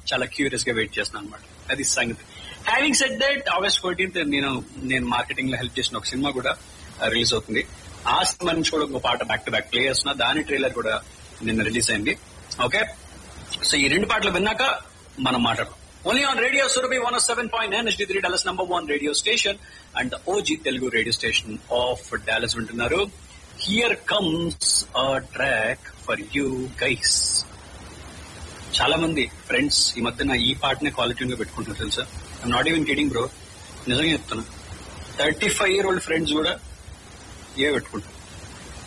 చాలా క్యూరియస్ గా వెయిట్ చేస్తున్నాను అనమాట అది సంగతి having set that August fourteenth నేను నేను మార్కెటింగ్ లో హెల్ప్ చేసిన ఒక సినిమా కూడా రిలీజ్ అవుతుంది ఆ సినిమా నుంచి కూడా ఒక పాట బ్యాక్ టు బ్యాక్ ప్లే చేస్తున్నా దాని ట్రైలర్ కూడా నిన్న రిలీజ్ అయింది ఓకే సో ఈ రెండు పాటలు విన్నాక మనం మాట్లాడదాం only on radio Surabhi one seven point nine HD three Dallas number one radio station and OG Telugu radio station of Dallas వింటున్నారు here comes a track for you guys చాలా మంది ఫ్రెండ్స్ ఈ మధ్యన ఈ పాటనే క్వాలిటీ గా పెట్టుకుంటున్నారు తెలుసా I'm not even kidding bro నిజంగా చెప్తున్నా thirty five year old friends కూడా ఏ పెట్టుకుంటారు